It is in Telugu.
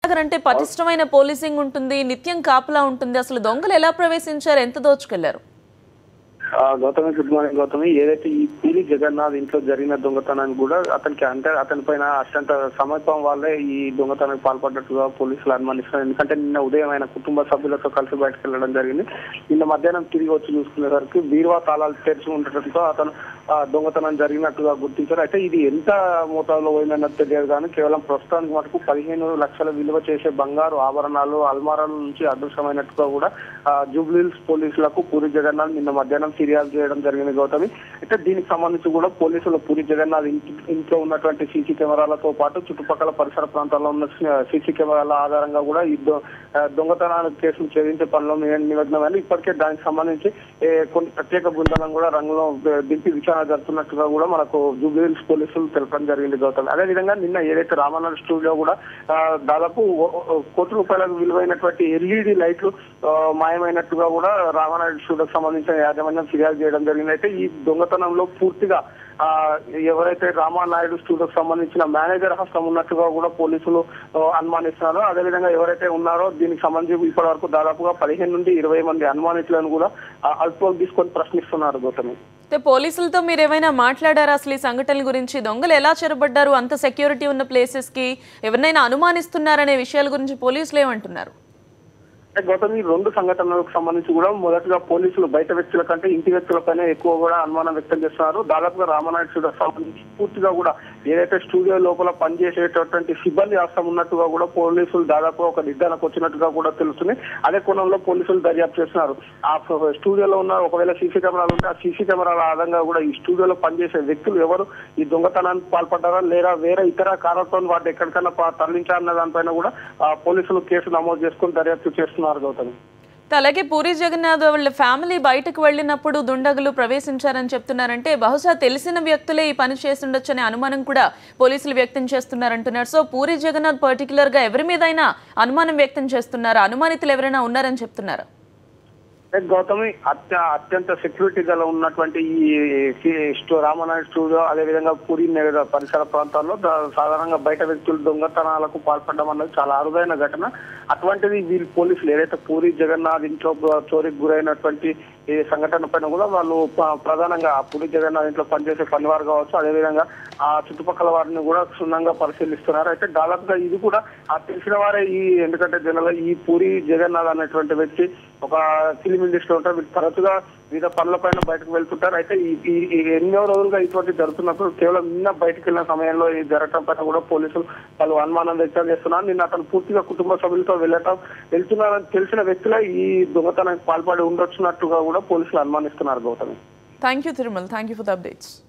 నగర్ అంటే పటిష్టమైన పోలీసింగ్ ఉంటుంది నిత్యం కాపలా ఉంటుంది అసలు దొంగలు ఎలా ప్రవేశించారు ఎంత దోచుకెళ్లారు ఆ, గౌతమి గుడ్ మార్నింగ్ గౌతమి ఏదైతే ఈ పూరి జగన్నాథ్ ఇంట్లో జరిగిన దొంగతనాన్ని కూడా అతనికి అంటే అతని పైన అత్యంత సమీపం వాళ్ళే ఈ దొంగతనానికి పాల్పడ్డట్టుగా పోలీసులు అనుమానిస్తున్నారు ఎందుకంటే నిన్న ఉదయం ఆయన కుటుంబ సభ్యులతో కలిసి బయటకు వెళ్ళడం జరిగింది నిన్న మధ్యాహ్నం తిరిగి వచ్చి చూసుకునేసరికి బీరువా తాళాలు తెరిచి ఉండటంతో అతను ఆ, దొంగతనం జరిగినట్టుగా గుర్తించారు అయితే ఇది ఎంత మోతాదులో పోయిందన్నది తెలియదు కానీ కేవలం ప్రస్తుతానికి మటుకు పదిహేను లక్షల విలువ చేసే బంగారు ఆభరణాలు అల్మారాల నుంచి అదృశ్యమైనట్టుగా కూడా ఆ, జూబ్లీహిల్స్ పోలీసులకు పూరి జగన్నాథ్ నిన్న మధ్యాహ్నం ఫిర్యాదు చేయడం జరిగింది గౌతమి అయితే దీనికి సంబంధించి కూడా పోలీసులు పూరి జగన్నాథ్ ఇంటి ఇంట్లో ఉన్నటువంటి సీసీ కెమెరాలతో పాటు చుట్టుపక్కల పరిసర ప్రాంతాల్లో ఉన్న సీసీ కెమెరాల ఆధారంగా కూడా ఈ దొ- ఆ, దొంగతనానికి కేసులు ఛేదించే పనిలో ని- నిమగ్నమైంది ఇప్పటికే దానికి సంబంధించి ఏ, కొన్ని ప్రత్యేక బృందాలను కూడా రంగంలో ద- దింపి విచారణ జరుపుతున్నట్టుగా కూడా మనకు జూబ్లీహిల్స్ పోలీసులు తెలపడం జరిగింది గౌతమ్ అదే విధంగా నిన్న ఏదైతే రామానాథ్ స్టూడియో కూడా ఆ, దాదాపు ఓ- ఓ- కోటి రూపాయలకు విలువైనటువంటి ఎల్ఈడి లైట్లు ఆ, మాయమైనట్టుగా కూడా రామానాయుడు స్టూడియోకి సంబంధించిన యాజమాన్యం ఫిర్యాదు చేయడం జరిగింది అయితే ఈ దొంగతనంలో పూర్తిగా ఆ, ఎవరైతే రామానాయుడు స్టూడియోకి సంబంధించిన మేనేజర్ హస్తం ఉన్నట్టుగా కూడా పోలీసులు ఆ, అనుమానిస్తున్నారు అదేవిధంగా ఎవరైతే ఉన్నారో దీనికి సంబంధించి ఇప్పటి వరకు దాదాపుగా పదిహేను నుండి ఇరవై మంది అనుమానితులను కూడా ఆ, అదుపులోకి తీసుకొని ప్రశ్నిస్తున్నారు గౌతమి అయితే పోలీసులతో మీరు ఏమైనా మాట్లాడారా అసలు ఈ సంఘటనల గురించి దొంగలు ఎలా చెరబడ్డారు అంత సెక్యూరిటీ ఉన్న ప్లేసెస్ కి ఎవరినైనా అనుమానిస్తున్నారనే విషయాల గురించి పోలీసులు ఏమంటున్నారు అంటే గౌతమ్ ఈ రెండు సంఘటనలకు సంబంధించి కూడా మొదటగా పోలీసులు బయట వ్యక్తుల కంటే ఇంటి వ్యక్తులపైనే ఎక్కువ కూడా అనుమానం వ్యక్తం చేస్తున్నారు దాదాపుగా రామనాయుడు స్టూడియో సంబంధించి పూర్తిగా కూడా ఏదైతే స్టూడియో లోపల పనిచేసేటటువంటి సిబ్బంది హస్తం ఉన్నట్టుగా కూడా పోలీసులు దాదాపు ఒక నిర్ధారణకు వచ్చినట్టుగా కూడా తెలుస్తుంది అదే కోణంలో పోలీసులు దర్యాప్తు చేస్తున్నారు ఆ ఫ- స్టూడియోలో ఉన్న ఒకవేళ సీసీ కెమెరాలు ఉంటే ఆ సీసీ కెమెరాల ఆధారంగా కూడా ఈ స్టూడియోలో పనిచేసే వ్యక్తులు ఎవరు ఈ దొంగతనానికి పాల్పడ్డారా లేదా వేరే ఇతర కారణాలతో వాటిని ఎక్కడికైనా పా- తరలించారన్న దానిపైన కూడా ఆ, పోలీసులు కేసు నమోదు చేసుకుని దర్యాప్తు చేస్తున్నారు గౌతమి అలాగే పూరి జగన్నాథ్ వాళ్ళ ఫ్యామిలీ బయటకు వెళ్ళినప్పుడు దుండగులు ప్రవేశించారని చెప్తున్నారంటే బహుశా తెలిసిన వ్యక్తులే ఈ పని చేస్తుండొచ్చనే అనుమానం కూడా పోలీసులు వ్యక్తం చేస్తున్నారంటున్నారు సో పూరి జగన్నాథ్ పర్టికులర్ గా ఎవరి మీదైనా అనుమానం వ్యక్తం చేస్తున్నారా అనుమానితులు ఎవరైనా ఉన్నారని చెప్తున్నారా అంటే గౌతమి అత్య అత్యంత సెక్యూరిటీ గల ఉన్నటువంటి ఈ సి- స్టో- రామనాయుడు స్టూడియో అదేవిధంగా పూరి నగర పరిసర ప్రాంతాల్లో ద- సాధారణంగా బయట వ్యక్తులు దొంగతనాలకు పాల్పడడం అన్నది చాలా అరుదైన ఘటన అటువంటిది వీళ్ళు పోలీసులు ఏదైతే పూరి జగన్నాథ్ ఇంట్లో బ- చోరీకి గురైనటువంటి ఈ సంఘటన పైన కూడా వాళ్ళు ప- ప్రధానంగా ఆ పూరి జగన్నాథ్ ఇంట్లో పనిచేసే పనివారు కావచ్చు అదేవిధంగా ఆ చుట్టుపక్కల వారిని కూడా క్షుణ్ణంగా పరిశీలిస్తున్నారు అయితే దాదాపుగా ఇది కూడా ఆ తెలిసిన వారే ఈ ఎందుకంటే జనరల్ ఈ పూరి జగన్నాథ్ అనేటువంటి వ్యక్తి ఒక ఫిలిం ఇండస్ట్రీ ఉంటారు వీళ్ళు తరచుగా వివిధ పనుల పైన బయటకు వెళ్తుంటారు అయితే ఈ ఈ- ఈ ఎన్నో రోజులుగా ఇటువంటి జరుగుతున్నప్పుడు కేవలం నిన్న బయటకు వెళ్ళిన సమయంలో ఈ జరగటం పైన కూడా పోలీసులు వాళ్ళు అనుమానం వ్యక్తం చేస్తున్నారు నిన్న అతను పూర్తిగా కుటుంబ సభ్యులతో వెళ్ళటం వెళ్తున్నారని తెలిసిన వ్యక్తులే ఈ దొంగతనానికి పాల్పడి ఉండొచ్చున్నట్టుగా కూడా పోలీసులు అనుమానిస్తున్నారు Gautami thank you Tirumal thank you for the updates